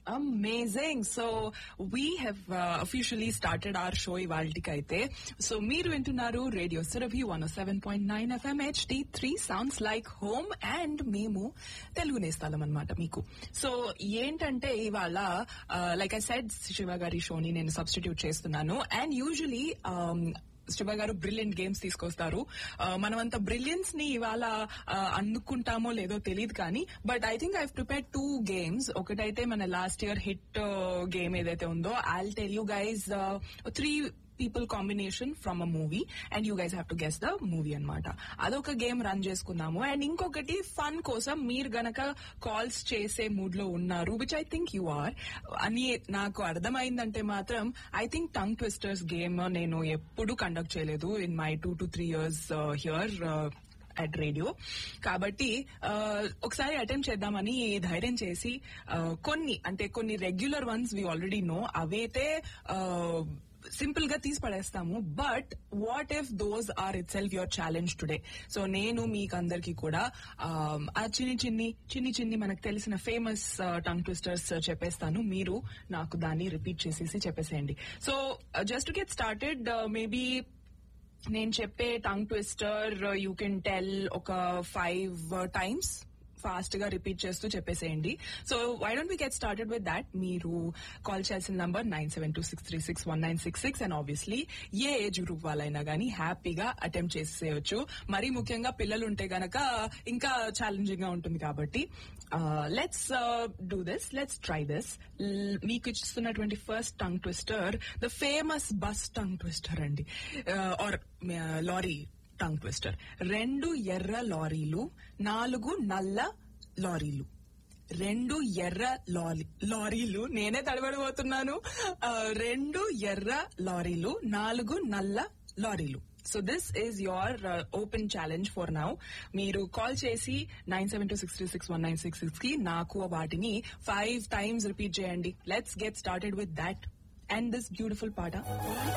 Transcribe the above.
amazing so we have officially started our show ఇవాళకి అయితే so మీరు వింటున్నారు radio Surabhi one seven point nine FM HD three sounds like home and మేము తెలుగు నేస్తాలం అనమాట మీకు సో ఏంటంటే ఇవాళ లైక్ ఐ సెడ్ శివ గారి షోని నేను సబ్స్టిట్యూట్ చేస్తున్నాను అండ్ యూజువలీ శివ గారు బ్రిలియంట్ గేమ్స్ తీసుకొస్తారు మనమంతా బ్రిలియన్స్ ని ఇవాళ అందుకుంటామో లేదో తెలియదు కానీ but I think I prepare two games ఒకటైతే మన లాస్ట్ ఇయర్ హిట్ గేమ్ ఏదైతే ఉందో I'll tell you guys three people combination from a movie and you guys have to guess the movie అనమాట అదొక గేమ్ రన్ చేసుకున్నాము and ఇంకొకటి fun కోసం మీరు గనక కాల్స్ చేసే మూడ్ లో ఉన్నారు which I think you are అని నాకు అర్థమైందంటే మాత్రం I think tongue twisters game నేను ఎప్పుడు కండక్ట్ చేయలేదు in my two two three years here at radio కాబట్టి ఒకసారి అటెంప్ట్ చేద్దామని ధైర్యం చేసి కొన్ని అంటే కొన్ని regular ones we already know అవైతే సింపుల్ గా తీసి పడేస్తాము but what if those are itself your challenge today so నేను మీకు అందరికి కూడా ఆ చిన్ని చిన్ని చిన్ని చిన్ని మనకు తెలిసిన ఫేమస్ టంగ్ ట్విస్టర్స్ చెప్పేస్తాను మీరు నాకు దాన్ని రిపీట్ చేసేసి చెప్పేసేయండి so just get started maybe నేను చెప్పే tongue twister you can tell ఒక ఫైవ్ టైమ్స్ ఫాస్ట్ గా రిపీట్ చేస్తూ చెప్పేసేయండి so why don't we get started with that మీరు కాల్ చేయాల్సిన number nine seven two six three six one nine six six and obviously a age group వాళ్ళైనా గానీ హ్యాపీగా attempt చేసేయచ్చు మరీ ముఖ్యంగా పిల్లలు ఉంటే గనక ఇంకా ఛాలెంజింగ్ గా ఉంటుంది కాబట్టి let's do this let's try this మీకు ఇస్తున్నటువంటి first tongue twister the famous bus tongue twister అండి ఆర్ లారీ టంగ్ ట్విస్టర్ రెండు ఎర్ర లారీలు నాలుగు నల్ల లారీలు రెండు ఎర్ర లారీ లారీలు నేనే తడబడిపోతున్నాను రెండు ఎర్ర లారీలు నాలుగు నల్ల లారీలు so this is your open challenge for now మీరు కాల్ చేసి nine seven two six three six one nine six six కి నాకు వాటిని ఫైవ్ టైమ్స్ రిపీట్ చేయండి let's get started with that and this beautiful పాట